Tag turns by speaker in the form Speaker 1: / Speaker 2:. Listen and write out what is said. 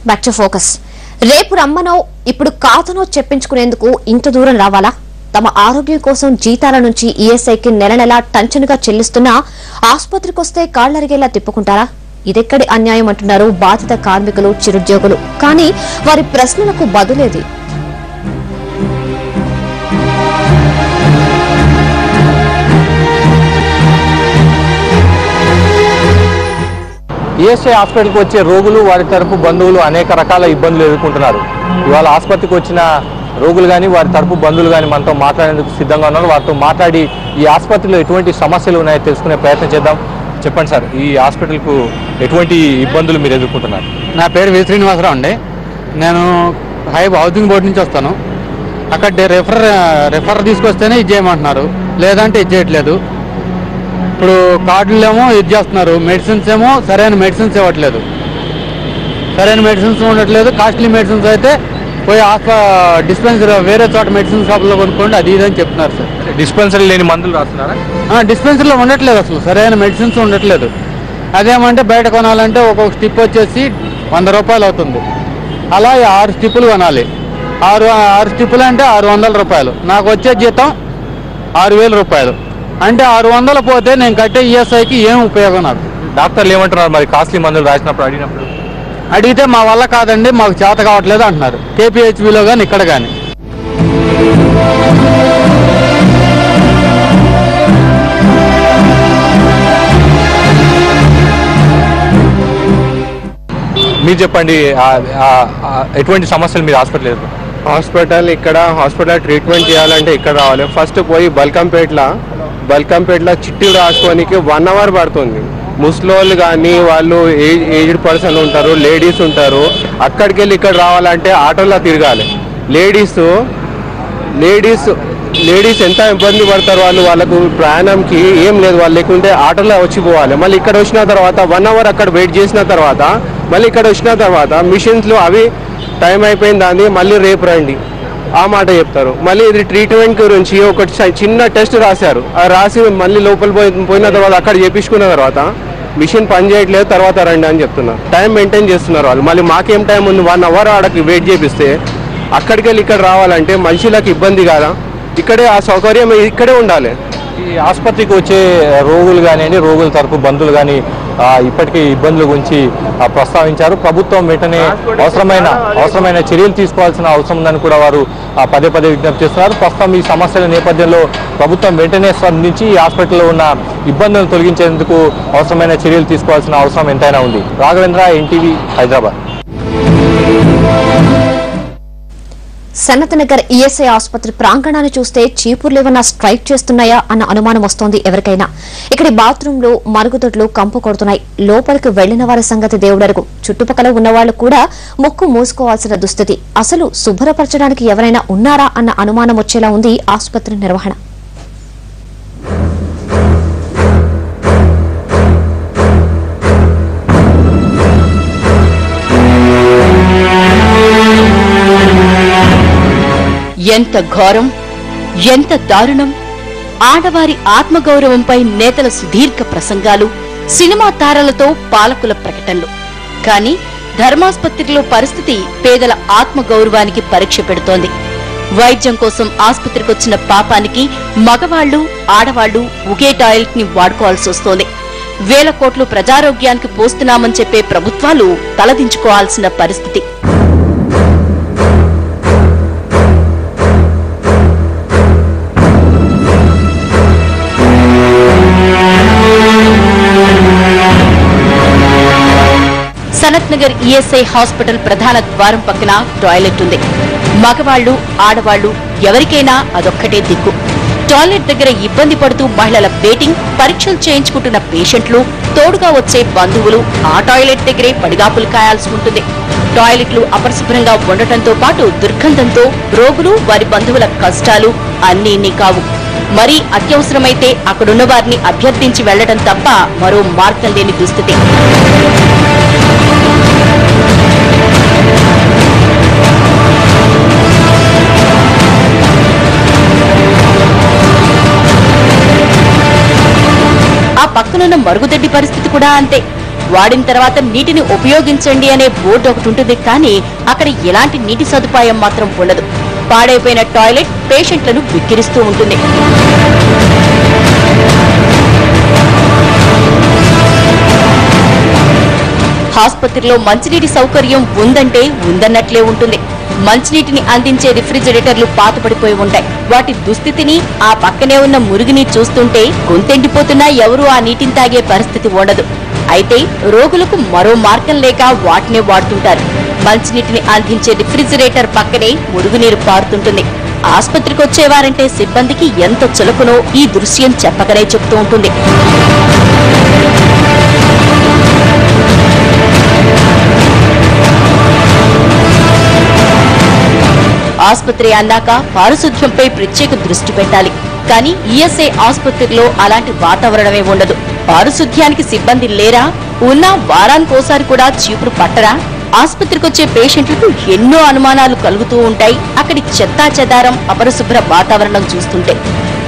Speaker 1: back to focus రేపు రమ్మనో ఇప్పుడు కాదనో చెప్పించుకునేందుకు ఇంత దూరం రావాలా తమ ఆరోగ్యం కోసం జీతాల నుంచి ఈఎస్ఐకి నెల నెలా టంచనుగా చెల్లిస్తున్నా ఆసుపత్రికొస్తే కాళ్లరిగేలా తిప్పుకుంటారా ఇదెక్కడి అన్యాయం అంటున్నారు బాధిత కార్మికులు చిరుద్యోగులు కానీ వారి ప్రశ్నలకు బదులేది
Speaker 2: ఈఎస్ఐ హాస్పిటల్కి వచ్చే రోగులు వారి తరపు బంధువులు అనేక రకాల ఇబ్బందులు ఎదుర్కొంటున్నారు ఇవాళ ఆసుపత్రికి వచ్చిన రోగులు కానీ వారి తరపు బంధువులు కానీ మనతో మాట్లాడేందుకు సిద్ధంగా ఉన్నారు వారితో మాట్లాడి ఈ ఆసుపత్రిలో ఎటువంటి సమస్యలు ఉన్నాయో తెలుసుకునే ప్రయత్నం చేద్దాం చెప్పండి సార్ ఈ హాస్పిటల్కు ఎటువంటి ఇబ్బందులు మీరు ఎదుర్కొంటున్నారు
Speaker 3: నా పేరు వి శ్రీనివాసరావు అండి నేను హై హౌసింగ్ బోర్డు నుంచి వస్తాను అక్కడ డే- రెఫర్ రెఫర్ తీసుకొస్తేనే ఇది చేయమంటున్నారు లేదంటే ఇది చేయట్లేదు ఇప్పుడు కార్డులు ఏమో ఇది చేస్తున్నారు మెడిసిన్స్ ఏమో సరైన మెడిసిన్స్ ఇవ్వట్లేదు సరైన మెడిసిన్స్ ఉండట్లేదు కాస్ట్లీ మెడిసిన్స్ అయితే పోయి హాస్ప డిస్పెన్సరీ వేరే చోట మెడిసిన్ షాప్లో కొనుక్కోండి అది ఇది అని చెప్తున్నారు సార్
Speaker 2: డిస్పెన్సరీ లేని మందులు రాస్తున్నారా
Speaker 3: ఆ, డిస్పెన్సరీలో ఉండట్లేదు అసలు సరైన మెడిసిన్స్ ఉండట్లేదు అదేమంటే బయట కొనాలంటే ఒక్కొక్క స్టిప్ వచ్చేసి వంద రూపాయలు అవుతుంది అలా ఈ ఆరు స్టిప్పులు కొనాలి ఆరు ఆరు స్టిప్పులు అంటే ఆరు వందల రూపాయలు నాకు వచ్చే జీతం ఆరు వేల రూపాయలు అంటే ఆరు వందలు పోతే నేను కట్టే ఈఎస్ఐకి ఏం ఉపయోగం నాకు
Speaker 2: డాక్టర్లు ఏమంటున్నారు మరి కాస్ట్లీ మందులు రాసినప్పుడు అడిగినప్పుడు
Speaker 3: అడిగితే మా వల్ల కాదండి మాకు చేత కావట్లేదు అంటున్నారు కేపీహెచ్బిలో కానీ ఇక్కడ కానీ
Speaker 2: మీరు చెప్పండి ఆ- ఆ- ఆ ఎటువంటి సమస్యలు మీరు హాస్పిటల్ ఎదుర్కొంటారు
Speaker 4: హాస్పిటల్ ఇక్కడ హాస్పిటల్ ట్రీట్మెంట్ చేయాలంటే ఇక్కడ రావాలి ఫస్ట్ పోయి బల్కంపేట్ల బల్కంపేట్ల చిట్టి రాసుకోనికి వన్ అవర్ పడుతుంది ముసలోళ్ళు కానీ వాళ్ళు ఏజ్ ఏజ్డ్ పర్సన్ ఉంటారు లేడీస్ ఉంటారు అక్కడికి వెళ్ళి ఇక్కడ రావాలంటే ఆటోలో తిరగాలి లేడీస్ లేడీస్ లేడీస్ ఎంత ఇబ్బంది పడతారు వాళ్ళు వాళ్ళకు ప్రయాణంకి ఏం లేదు వాళ్ళు లేకుంటే ఆటోలో వచ్చి పోవాలి మళ్ళీ ఇక్కడ వచ్చిన తర్వాత వన్ అవర్ అక్కడ వెయిట్ చేసిన తర్వాత మళ్ళీ ఇక్కడ వచ్చిన తర్వాత మిషన్స్లో అవి టైం అయిపోయింది దాన్ని మళ్ళీ రేపు రండి ఆ మాట చెప్తారు మళ్ళీ ఇది ట్రీట్మెంట్ గురించి ఒక చి- చిన్న టెస్ట్ రాశారు ఆ రాసి మళ్ళీ లోపల పోయి పోయిన తర్వాత అక్కడ చేపించుకున్న తర్వాత మిషన్ పని చేయట్లేదు తర్వాత రండి అని చెప్తున్నారు టైం మెయింటైన్ చేస్తున్నారు వాళ్ళు మళ్ళీ మాకేం టైం ఉంది వన్ అవర్ ఆడకి వెయిట్ చేపిస్తే అక్కడికి వెళ్ళి ఇక్కడ రావాలంటే మనుషులకు ఇబ్బంది కాదా ఇక్కడే ఆ సౌకర్యం ఇక్కడే ఉండాలి
Speaker 2: ఈ ఆసుపత్రికి వచ్చే రోగులు కానివ్వండి రోగుల తరపు బంధువులు కానీ ఇప్పటికే ఇబ్బందుల గురించి ఆ, ప్రస్తావించారు ప్రభుత్వం వెంటనే అవసరమైన అవసరమైన చర్యలు తీసుకోవాల్సిన అవసరం ఉందని కూడా వారు ఆ, పదే పదే విజ్ఞప్తి చేస్తున్నారు ప్రస్తుతం ఈ సమస్యల నేపథ్యంలో ప్రభుత్వం వెంటనే స్పందించి ఈ హాస్పిటల్లో ఉన్న ఇబ్బందులను తొలగించేందుకు అవసరమైన చర్యలు తీసుకోవాల్సిన అవసరం ఎంతైనా ఉంది రాఘవేంద్ర ఎన్టీవీ హైదరాబాద్
Speaker 1: సనత్ నగర్ ఈఎస్ఐ ఆసుపత్రి ప్రాంగణాన్ని చూస్తే చీపుర్లేవన్నా స్ట్రైక్ చేస్తున్నాయా అన్న అనుమానం వస్తోంది ఎవరికైనా ఇక్కడి బాత్రూంలు మరుగుదొడ్లు కంపు కొడుతున్నాయి లోపలికి వెళ్లిన వారి సంగతి దేవుడరుగు చుట్టుపక్కల ఉన్నవాళ్లు కూడా ముక్కు మూసుకోవాల్సిన దుస్థితి అసలు శుభ్రపరచడానికి ఎవరైనా ఉన్నారా అన్న అనుమానం వచ్చేలా ఉంది ఆసుపత్రి నిర్వహణ
Speaker 5: ఎంత ఘోరం ఎంత దారుణం ఆడవారి ఆత్మగౌరవంపై నేతల సుదీర్ఘ ప్రసంగాలు సినిమా తారలతో పాలకుల ప్రకటనలు కానీ ధర్మాస్పత్రిలో పరిస్థితి పేదల ఆత్మగౌరవానికి పరీక్ష పెడుతోంది వైద్యం కోసం ఆసుపత్రికొచ్చిన పాపానికి మగవాళ్లు ఆడవాళ్లు ఒకే టాయిలెట్ ని వాడుకోవాల్సి వస్తోంది వేల కోట్లు ప్రజారోగ్యానికి పోస్తున్నామని చెప్పే ప్రభుత్వాలు తలదించుకోవాల్సిన పరిస్థితి సనత్ నగర్ ఈఎస్ఐ హాస్పిటల్ ప్రధాన ద్వారం పక్కన టాయిలెట్ ఉంది మగవాళ్లు ఆడవాళ్లు ఎవరికైనా అదొక్కటే దిక్కు టాయిలెట్ దగ్గర ఇబ్బంది పడుతూ మహిళల వెయిటింగ్ పరీక్షలు చేయించుకుంటున్న పేషెంట్లు తోడుగా వచ్చే బంధువులు ఆ టాయిలెట్ దగ్గరే పడిగాపులు కాయాల్సి ఉంటుంది టాయిలెట్లు అపరిశుభ్రంగా ఉండటంతో పాటు దుర్గంధంతో రోగులు వారి బంధువుల కష్టాలు అన్నీ ఇన్ని కావు మరీ అత్యవసరమైతే అక్కడున్న వారిని అభ్యర్థించి వెళ్లడం తప్ప మరో మార్గం లేని దుస్థితి ఆ పక్కనున్న మరుగుదొడ్డి పరిస్థితి కూడా అంతే వాడిన తర్వాత నీటిని ఉపయోగించండి అనే బోర్డు ఒకటి ఉంటుంది కానీ అక్కడ ఎలాంటి నీటి సదుపాయం మాత్రం ఉండదు పాడైపోయిన టాయిలెట్ పేషెంట్లను విక్కిరిస్తూ ఉంటుంది ఆసుపత్రిలో మంచినీటి సౌకర్యం ఉందంటే ఉందన్నట్లే ఉంటుంది మంచినీటిని అందించే రిఫ్రిజిరేటర్లు పాతపడిపోయి ఉంటాయి వాటి దుస్థితిని ఆ పక్కనే ఉన్న మురుగుని చూస్తుంటే గొంతెండిపోతున్నా ఎవరూ ఆ నీటిని తాగే పరిస్థితి ఉండదు అయితే రోగులకు మరో మార్గం లేక వాటినే వాడుతుంటారు మంచినీటిని అందించే రిఫ్రిజిరేటర్ పక్కనే మురుగునీరు పారుతుంటుంది ఆసుపత్రికి వచ్చేవారంటే సిబ్బందికి ఎంత చులకనో ఈ దృశ్యం చెప్పకనే చెప్తూ ఉంటుంది ఆసుపత్రి అన్నాక పారిశుధ్యంపై ప్రత్యేక దృష్టి పెట్టాలి కానీ ఈఎస్ఐ ఆసుపత్రిలో అలాంటి వాతావరణమే ఉండదు పారిశుధ్యానికి సిబ్బంది లేరా ఉన్నా వారానికోసారి కూడా చీపురు పట్టరా ఆసుపత్రికి వచ్చే పేషెంట్లకు ఎన్నో అనుమానాలు కలుగుతూ ఉంటాయి అక్కడి చెత్తా చెదారం అపరిశుభ్ర వాతావరణం చూస్తుంటే